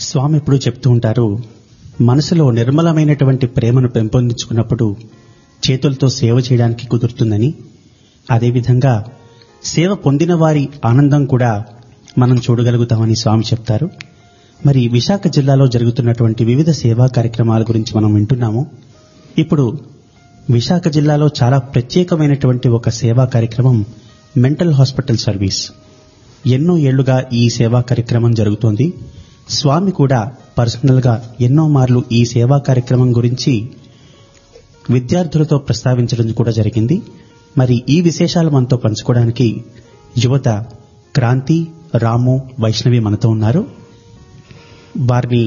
స్వామి ఎప్పుడూ చెప్తూ ఉంటారు మనసులో నిర్మలమైనటువంటి ప్రేమను పెంపొందించుకున్నప్పుడు చేతులతో సేవ చేయడానికి కుదురుతుందని అదేవిధంగా సేవ పొందిన వారి ఆనందం కూడా మనం చూడగలుగుతామని స్వామి చెప్తారు మరి విశాఖ జిల్లాలో జరుగుతున్నటువంటి వివిధ సేవా కార్యక్రమాల గురించి మనం వింటున్నాము ఇప్పుడు విశాఖ జిల్లాలో చాలా ప్రత్యేకమైనటువంటి ఒక సేవా కార్యక్రమం మెంటల్ హాస్పిటల్ సర్వీస్ ఎన్నో ఏళ్లుగా ఈ సేవా కార్యక్రమం జరుగుతోంది స్వామి కూడా పర్సనల్ గా ఎన్నో మార్లు ఈ సేవా కార్యక్రమం గురించి విద్యార్థులతో ప్రస్తావించడం కూడా జరిగింది మరి ఈ విశేషాలు మనతో పంచుకోవడానికి యువత క్రాంతి రాము వైష్ణవి మనతో ఉన్నారు వారిని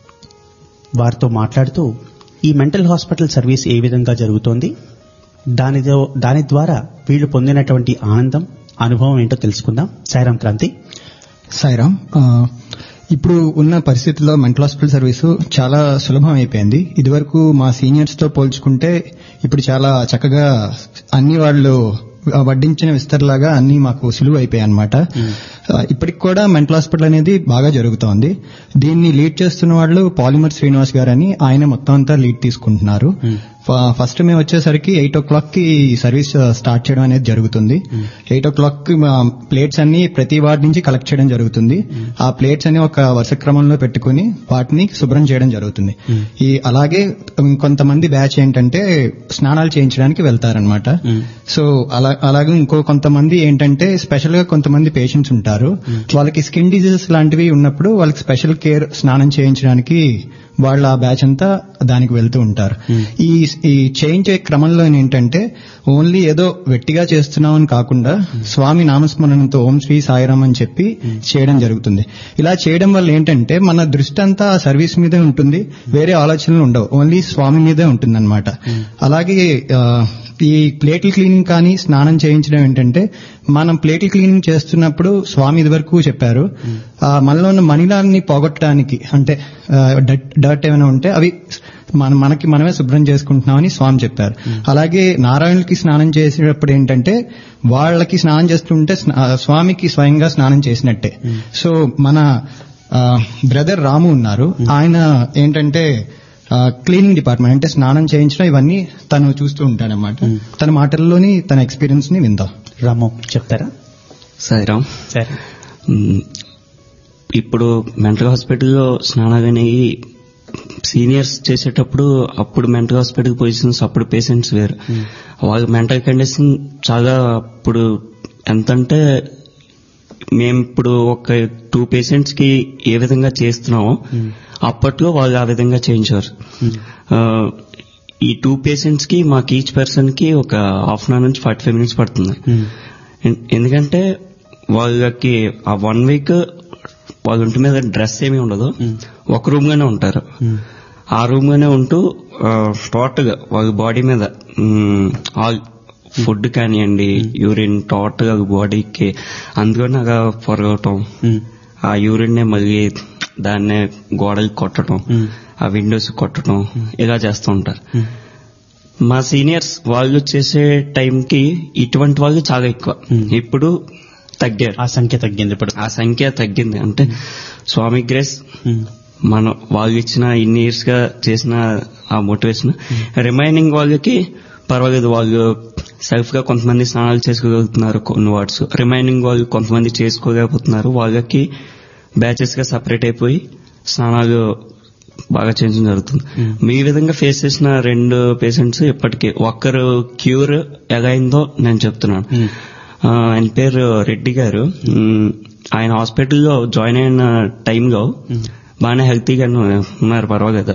వారితో మాట్లాడుతూ ఈ మెంటల్ హాస్పిటల్ సర్వీస్ ఏ విధంగా జరుగుతోంది దానితో దాని ద్వారా వీళ్ళు పొందినటువంటి ఆనందం అనుభవం ఏంటో తెలుసుకుందాం సాయిరాం క్రాంతి సాయిరామ్ ఆ, ఇప్పుడు ఉన్న పరిస్థితుల్లో మెంటల్ హాస్పిటల్ సర్వీసు చాలా సులభం అయిపోయింది ఇదివరకు మా సీనియర్స్ తో పోల్చుకుంటే ఇప్పుడు చాలా చక్కగా అన్ని వాళ్ళు వడ్డించిన విస్తరలాగా అన్ని మాకు సులువు అయిపోయాయి అనమాట ఇప్పటికి కూడా మెంటల్ హాస్పిటల్ అనేది బాగా జరుగుతోంది దీన్ని లీడ్ చేస్తున్న వాళ్ళు పాలిమర్ శ్రీనివాస్ గారు అని ఆయన మొత్తం అంతా లీడ్ తీసుకుంటున్నారు ఫ- ఫస్ట్ మేము వచ్చేసరికి ఎయిట్ ఓ క్లాక్ కి ఈ సర్వీస్ స్టార్ట్ చేయడం అనేది జరుగుతుంది ఎయిట్ ఓ క్లాక్ కి మా ప్లేట్స్ అన్ని ప్రతి వార్డ్ నుంచి కలెక్ట్ చేయడం జరుగుతుంది ఆ ప్లేట్స్ అన్ని ఒక వరుస క్రమంలో పెట్టుకుని వాటిని శుభ్రం చేయడం జరుగుతుంది ఈ అలాగే కొంతమంది బ్యాచ్ ఏంటంటే స్నానాలు చేయించడానికి వెళ్తారనమాట సో అలా అలాగే ఇంకో కొంతమంది ఏంటంటే స్పెషల్ గా కొంతమంది పేషెంట్స్ ఉంటారు వాళ్ళకి స్కిన్ డిజీజెస్ లాంటివి ఉన్నప్పుడు వాళ్ళకి స్పెషల్ కేర్ స్నానం చేయించడానికి వాళ్ళ ఆ బ్యాచ్ అంతా దానికి వెళ్తూ ఉంటారు ఈ ఈ చేయించే క్రమంలో ఏంటంటే ఓన్లీ ఏదో వెట్టిగా చేస్తున్నామని కాకుండా స్వామి నామస్మరణతో ఓం శ్రీ సాయిరామ్ అని చెప్పి చేయడం జరుగుతుంది ఇలా చేయడం వల్ల ఏంటంటే మన దృష్టి అంతా ఆ సర్వీస్ మీదే ఉంటుంది వేరే ఆలోచనలు ఉండవు ఓన్లీ స్వామి మీదే ఉంటుందన్నమాట అలాగే ఆ, ఈ ప్లేట్ల క్లీనింగ్ కానీ స్నానం చేయించడం ఏంటంటే మనం ప్లేట్ల క్లీనింగ్ చేస్తున్నప్పుడు స్వామి ఇదివరకు చెప్పారు ఆ, మనలో ఉన్న మణిలాన్ని పోగొట్టడానికి అంటే డర్ట్ ఏమైనా ఉంటే అవి మన మనకి మనమే శుభ్రం చేసుకుంటున్నామని స్వామి చెప్పారు అలాగే నారాయణులకి స్నానం చేసేటప్పుడు ఏంటంటే వాళ్ళకి స్నానం చేస్తుంటే స్నా- ఆ, స్వామికి స్వయంగా స్నానం చేసినట్టే సో మన బ్రదర్ రాము ఉన్నారు ఆయన ఏంటంటే క్లీనింగ్ డిపార్ట్మెంట్ అంటే స్నానం చేయించడం ఇవన్నీ తను చూస్తూ ఉంటాడనమాట తన మాటల్లోని తన ఎక్స్పీరియన్స్ ని విందాం రాము చెప్తారా సాయిరామ్ సరే మ్, ఇప్పుడు మెంటల్ హాస్పిటల్లో స్నానాలు అనేవి సీనియర్స్ చేసేటప్పుడు అప్పుడు మెంటల్ హాస్పిటల్ పొజిషన్స్ అప్పుడు పేషెంట్స్ వేరు వాళ్ళ మెంటల్ కండిషన్ చాలా అప్పుడు ఎంతంటే మేము ఇప్పుడు ఒక టూ పేషెంట్స్ కి ఏ విధంగా చేస్తున్నామో అప్పట్లో వాళ్ళు ఆ విధంగా చేయించారు ఆ, ఈ టూ పేషెంట్స్ కి మాకు ఈచ్ పర్సన్ కి ఒక హాఫ్ అన్ అవర్ నుంచి ఫార్టీ ఫైవ్ మినిట్స్ పడుతుంది ఎన్- ఎందుకంటే వాళ్ళకి ఆ వన్ వీక్ వాళ్ళ ఇంటి మీద డ్రెస్ ఏమీ ఉండదు ఒక రూమ్ గానే ఉంటారు ఆ రూమ్ గానే ఉంటూ టోటల్ గా వాళ్ళ బాడీ మీద ఆల్ ఫుడ్ కానివ్వండి యూరిన్ టోటల్ గా బాడీకి అందుకని అలా పొరగటం ఆ యూరిన్ నే మళ్ళీ దాన్నే గోడలకి కొట్టడం ఆ విండోస్ కొట్టడం ఇలా చేస్తూ ఉంటారు మా సీనియర్స్ వాళ్ళు చేసే టైంకి ఇటువంటి వాళ్ళు చాలా ఎక్కువ ఇప్పుడు తగ్గారు ఆ సంఖ్య తగ్గింది ఇప్పుడు ఆ సంఖ్య తగ్గింది అంటే స్వామి గ్రేస్ ఉమ్. మనం వాళ్ళు ఇచ్చిన ఇన్ని ఇయర్స్ గా చేసిన ఆ మోటివేషన్ రిమైనింగ్ వాళ్ళకి పర్వాలేదు వాళ్ళు సెల్ఫ్ గా కొంతమంది స్నానాలు చేసుకోగలుగుతున్నారు కొన్ని వార్డ్స్ రిమైనింగ్ వాళ్ళు కొంతమంది చేసుకోలేకపోతున్నారు వాళ్ళకి బ్యాచెస్ గా సపరేట్ అయిపోయి స్నానాలు బాగా చేయడం జరుగుతుంది మీ విధంగా ఫేస్ చేసిన రెండు పేషెంట్స్ ఇప్పటికీ ఒక్కరు క్యూర్ ఎలా అయిందో నేను చెప్తున్నాను ఆ, ఆయన పేరు రెడ్డి గారు మ్, ఆయన హాస్పిటల్లో జాయిన్ అయిన టైంలో బాగానే హెల్తీగా ఉన్నారు పర్వాలేదు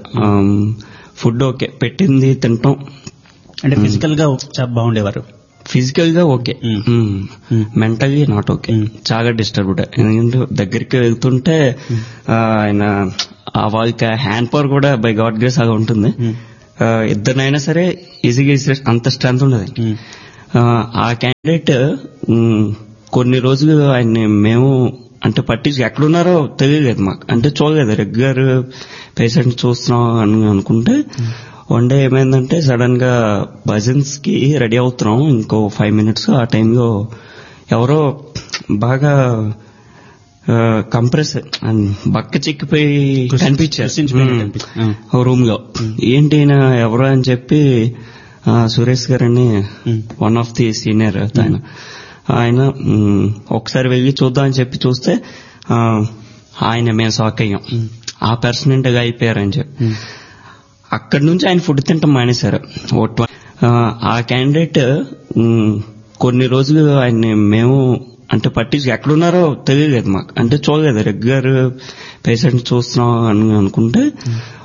ఫుడ్ ఓకే పెట్టింది తింటాం అంటే ఫిజికల్ గా చాలా బాగుండేవారు ఫిజికల్ గా okay Mm. Mentally not okay చాలా డిస్టర్బ్డ్ ఎందుకంటే దగ్గరికి వెళ్తుంటే ఆ, ఆయన ఆ వాళ్ళకి హ్యాండ్ పవర్ కూడా బై గాడ్ గ్రేస్ అలా ఉంటుంది ఆ, ఇద్దరినైనా సరే ఈజీగా అంత స్ట్రెంత్ ఉండదు ఆ, ఆ క్యాండిడేట్ మ్, కొన్ని రోజులు ఆయన్ని మేము అంటే పట్టించి ఎక్కడున్నారో తెలియలేదు మాకు అంటే చూడలేదు రెగ్యులర్ పేషెంట్ చూస్తున్నాం అని అనుకుంటే వన్ డే ఏమైందంటే సడన్ గా భజన్స్ కి రెడీ అవుతున్నాం ఇంకో ఫైవ్ మినిట్స్ ఆ టైంలో ఎవరో బాగా కంప్రెస్ బక్క చిక్కిపోయి కృషి- కనిపించారు కృషించిపోయినట్టు ఉమ్. కనిపించారు. ఓ రూమ్ లో ఏంటి ఈయన ఎవరు అని చెప్పి ఆ, సురేష్ గారని um. One of the senior ఆయన ఆయన ఉమ్, ఒకసారి వెళ్ళి చూద్దాం అని చెప్పి చూస్తే ఆ, ఆయన మేము షాక్ అయ్యాం ఆ పర్సనెంట్ గా అయిపోయారని చెప్పి ఉమ్. అక్కడి నుంచి ఆయన ఫుడ్ తింటాం మానేశారు ఓ ట్వ- ఆ, ఆ క్యాండిడేట్ ఉమ్, కొన్ని రోజులు ఆయన్ని మేము అంటే పట్టించి ఎక్కడున్నారో తెలియలేదు మాకు అంటే చూడలేదు రెగ్యులర్ పేషెంట్ చూస్తున్నాం అని అనుకుంటే